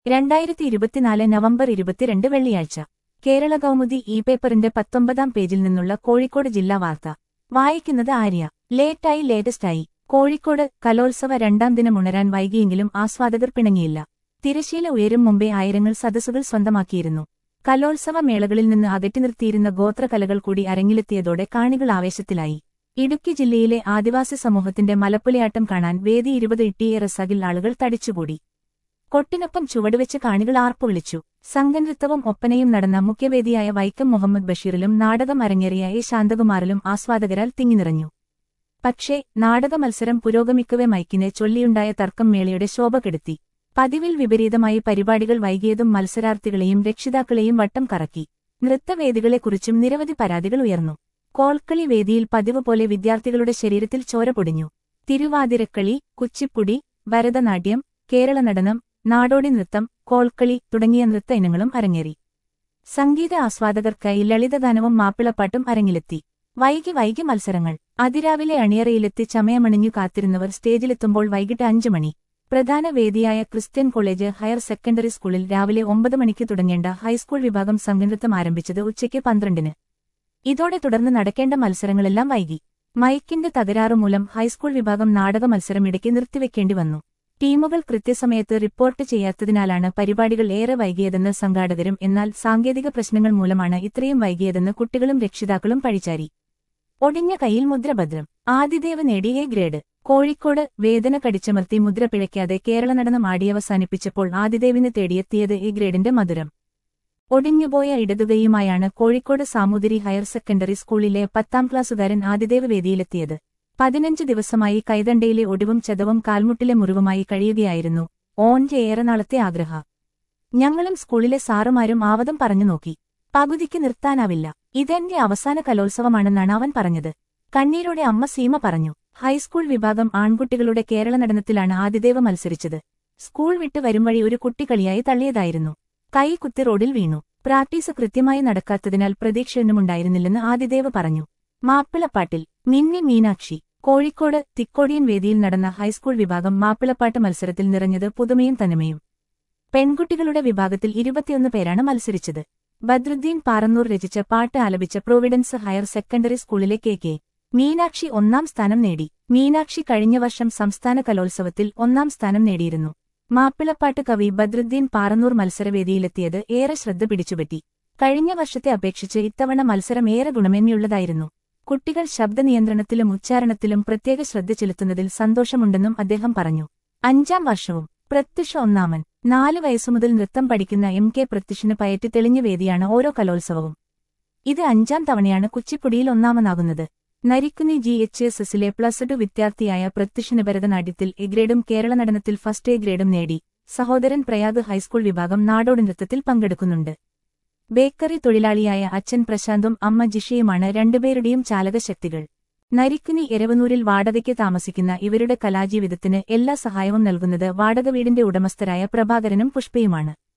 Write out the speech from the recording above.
രണ്ടായിരത്തി ഇരുപത്തിനാല് നവംബർ ഇരുപത്തിരണ്ട് വെള്ളിയാഴ്ച കേരള കൗമുദി ഇ പേപ്പറിന്റെ പത്തൊമ്പതാം പേജിൽ നിന്നുള്ള കോഴിക്കോട് ജില്ലാ വാർത്ത വായിക്കുന്നത് ആര്യ ലേറ്റായി ലേറ്റസ്റ്റായി കോഴിക്കോട് കലോത്സവ രണ്ടാം ദിനം ഉണരാൻ വൈകിയെങ്കിലും ആസ്വാദകർ പിണങ്ങിയില്ല തിരശീല ഉയരും മുമ്പേ ആയിരങ്ങൾ സദസ്സുകൾ സ്വന്തമാക്കിയിരുന്നു കലോത്സവ മേളകളിൽ നിന്ന് അകറ്റി നിർത്തിയിരുന്ന ഗോത്രകലകൾ കൂടി അരങ്ങിലെത്തിയതോടെ കാണികൾ ആവേശത്തിലായി ഇടുക്കി ജില്ലയിലെ ആദിവാസി സമൂഹത്തിന്റെ മലപ്പുലയാട്ടം കാണാൻ വേദി ഇരുപത് ഇട്ടിയെ റസാകിൽ ആളുകൾ തടിച്ചുകൂടി കൊട്ടിനൊപ്പം ചുവടുവെച്ച് കാണികൾ ആർപ്പുവിളിച്ചു സംഘനൃത്തവും ഒപ്പനയും നടന്ന മുഖ്യവേദിയായ വൈക്കം മുഹമ്മദ് ബഷീറിലും നാടകം അരങ്ങേറിയ എ ശാന്തകുമാറിലും ആസ്വാദകരാൽ തിങ്ങിനിറഞ്ഞു പക്ഷേ നാടക മത്സരം പുരോഗമിക്കവെ മൈക്കിനെ ചൊല്ലിയുണ്ടായ തർക്കം മേളയുടെ ശോഭ കെടുത്തി പതിവിൽ വിപരീതമായി പരിപാടികൾ വൈകിയതും മത്സരാർത്ഥികളെയും രക്ഷിതാക്കളെയും വട്ടം കറക്കി നൃത്തവേദികളെക്കുറിച്ചും നിരവധി പരാതികൾ ഉയർന്നു കോൾക്കളി വേദിയിൽ പതിവ് പോലെ വിദ്യാർത്ഥികളുടെ ശരീരത്തിൽ ചോര പൊടിഞ്ഞു തിരുവാതിരക്കളി കുച്ചിപ്പുടി ഭരതനാട്യം കേരള നടനം നാടോടി നൃത്തം കോൾക്കളി തുടങ്ങിയ നൃത്ത ഇനങ്ങളും അരങ്ങേറി സംഗീത ആസ്വാദകർക്കായി ലളിതഗാനവും മാപ്പിളപ്പാട്ടും അരങ്ങിലെത്തി വൈകി വൈകി മത്സരങ്ങൾ അതിരാവിലെ അണിയറയിലെത്തി ചമയമണിഞ്ഞു കാത്തിരുന്നവർ സ്റ്റേജിലെത്തുമ്പോൾ വൈകിട്ട് അഞ്ചു മണി പ്രധാന വേദിയായ ക്രിസ്ത്യൻ കോളേജ് ഹയർ സെക്കൻഡറി സ്കൂളിൽ രാവിലെ ഒമ്പത് മണിക്ക് തുടങ്ങേണ്ട ഹൈസ്കൂൾ വിഭാഗം സംഘനൃത്തം ആരംഭിച്ചത് ഉച്ചയ്ക്ക് പന്ത്രണ്ടിന് ഇതോടെ തുടർന്ന് നടക്കേണ്ട മത്സരങ്ങളെല്ലാം വൈകി മൈക്കിന്റെ തകരാറ് മൂലം ഹൈസ്കൂൾ വിഭാഗം നാടക മത്സരം ഇടയ്ക്ക് നിർത്തിവെക്കേണ്ടി വന്നു ടീമുകൾ കൃത്യസമയത്ത് റിപ്പോർട്ട് ചെയ്യാത്തതിനാലാണ് പരിപാടികൾ ഏറെ വൈകിയതെന്ന് സംഘാടകരും എന്നാൽ സാങ്കേതിക പ്രശ്നങ്ങൾ മൂലമാണ് ഇത്രയും വൈകിയതെന്ന് കുട്ടികളും രക്ഷിതാക്കളും പഴിച്ചാരി ഒടിഞ്ഞ കൈയിൽ മുദ്രഭദ്രം ആദിദേവ് നേടി എ ഗ്രേഡ് കോഴിക്കോട് വേദന കടിച്ചമർത്തി മുദ്ര പിഴയ്ക്കാതെ കേരള നടനം ആടിയവസാനിപ്പിച്ചപ്പോൾ ആദിദേവിന് തേടിയെത്തിയത് എ ഗ്രേഡിന്റെ മധുരം ഒടിഞ്ഞുപോയ ഇടതുകൈയുമായാണ് കോഴിക്കോട് സാമൂതിരി ഹയർ സെക്കൻഡറി സ്കൂളിലെ പത്താം ക്ലാസ്സുകാരൻ ആദിദേവ് വേദിയിലെത്തിയത് പതിനഞ്ച് ദിവസമായി കൈതണ്ടയിലെ ഒടിവും ചതവും കാൽമുട്ടിലെ മുറിവുമായി കഴിയുകയായിരുന്നു ഓന്റെ ഏറെ നാളത്തെ ആഗ്രഹ ഞങ്ങളും സ്കൂളിലെ സാറുമാരും ആവതം പറഞ്ഞു നോക്കി പകുതിക്ക് നിർത്താനാവില്ല ഇതെന്റെ അവസാന കലോത്സവമാണെന്നാണ് അവൻ പറഞ്ഞത് കണ്ണീരോടെ അമ്മ സീമ പറഞ്ഞു ഹൈസ്കൂൾ വിഭാഗം ആൺകുട്ടികളുടെ കേരള നടനത്തിലാണ് ആദിദേവ് മത്സരിച്ചത് സ്കൂൾ വിട്ട് വരും വഴി ഒരു കുട്ടികളിയായി തള്ളിയതായിരുന്നു കൈ കുത്തി റോഡിൽ വീണു പ്രാക്ടീസ് കൃത്യമായി നടക്കാത്തതിനാൽ പ്രതീക്ഷയൊന്നുമുണ്ടായിരുന്നില്ലെന്ന് ആദിദേവ് പറഞ്ഞു മാപ്പിളപ്പാട്ടിൽ മിന്നി മീനാക്ഷി കോഴിക്കോട് തിക്കോടിയൻ വേദിയിൽ നടന്ന ഹൈസ്കൂൾ വിഭാഗം മാപ്പിളപ്പാട്ട് മത്സരത്തിൽ നിറഞ്ഞത് പുതുമയും തനിമയും പെൺകുട്ടികളുടെ വിഭാഗത്തിൽ ഇരുപത്തിയൊന്ന് പേരാണ് മത്സരിച്ചത് ബദ്രുദ്ദീൻ പാറന്നൂർ രചിച്ച പാട്ട് ആലപിച്ച പ്രൊവിഡൻസ് ഹയർ സെക്കൻഡറി സ്കൂളിലെ കെ കെ മീനാക്ഷി ഒന്നാം സ്ഥാനം നേടി മീനാക്ഷി കഴിഞ്ഞ വർഷം സംസ്ഥാന കലോത്സവത്തിൽ ഒന്നാം സ്ഥാനം നേടിയിരുന്നു മാപ്പിളപ്പാട്ട് കവി ബദ്രുദ്ദീൻ പാറന്നൂർ മത്സരവേദിയിലെത്തിയത് ഏറെ ശ്രദ്ധ പിടിച്ചുപറ്റി കഴിഞ്ഞ വർഷത്തെ അപേക്ഷിച്ച് ഇത്തവണ മത്സരം ഏറെ ഗുണമേന്മയുള്ളതായിരുന്നു കുട്ടികൾ ശബ്ദനിയന്ത്രണത്തിലും ഉച്ചാരണത്തിലും പ്രത്യേക ശ്രദ്ധ ചെലുത്തുന്നതിൽ സന്തോഷമുണ്ടെന്നും അദ്ദേഹം പറഞ്ഞു അഞ്ചാം വർഷവും പ്രത്യക്ഷ ഒന്നാമൻ നാല് വയസ്സുമുതൽ നൃത്തം പഠിക്കുന്ന എം കെ പ്രത്യക്ഷന് പയറ്റി തെളിഞ്ഞ വേദിയാണ് ഓരോ കലോത്സവവും ഇത് അഞ്ചാം തവണയാണ് കുച്ചിപ്പുടിയിൽ ഒന്നാമനാകുന്നത് നരിക്കുനി ജി എച്ച് എസ് എസിലെ പ്ലസ് ടു വിദ്യാർത്ഥിയായ പ്രത്യക്ഷന് ഭരതനാട്യത്തിൽ എ ഗ്രേഡും കേരള നടനത്തിൽ ഫസ്റ്റ് എ ഗ്രേഡും നേടി സഹോദരൻ പ്രയാഗ് ഹൈസ്കൂൾ വിഭാഗം നാടോടി നൃത്തത്തിൽ പങ്കെടുക്കുന്നുണ്ട് ബേക്കറി തൊഴിലാളിയായ അച്ഛൻ പ്രശാന്തും അമ്മ ജിഷയുമാണ് രണ്ടുപേരുടെയും ചാലകശക്തികൾ നരിക്കുനി എരവനൂരിൽ വാടകയ്ക്ക് താമസിക്കുന്ന ഇവരുടെ കലാജീവിതത്തിന് എല്ലാ സഹായവും നൽകുന്നത് വാടക വീടിന്റെ ഉടമസ്ഥരായ പ്രഭാകരനും പുഷ്പയുമാണ്